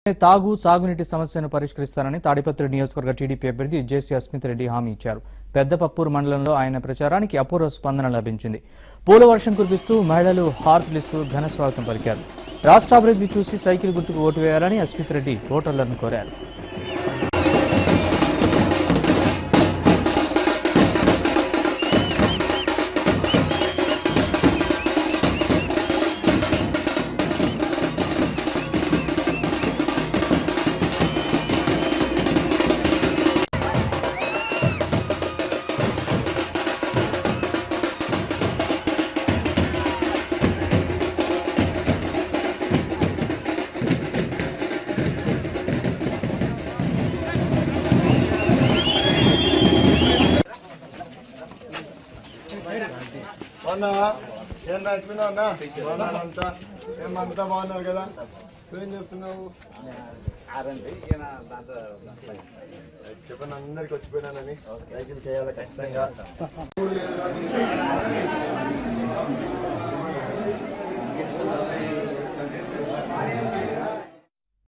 తాగు సాగునీటి సమస్యను పరిష్కరిస్తారని తాడిపత్రి నియోజకవర్గ టీడీపీ అభ్యర్థి జేసీ అస్మిత్ రెడ్డి హామీ ఇచ్చారు పెద్దపప్పూరు మండలంలో ఆయన ప్రచారానికి అపూర్వ స్పందన లభించింది పూల వర్షం కురిపిస్తూ మహిళలు హారతులిస్తూ ఘన స్వాగతం పలికారు రాష్ట్రాభివృద్ధి చూసి సైకిల్ గుర్తుకు ఓటు వేయాలని అస్మిత్ రెడ్డి ఓటర్లను కోరారు బాగున్నావా ఏం రాసిపోయినావు అన్నా బాగున్నాను అంతా ఏమంతా బాగున్నారు కదా ఏం చేస్తున్నావు చెప్పండి అందరికి వచ్చిపోయినానని సైకిల్ చేయాలి ఖచ్చితంగా ఊర్లు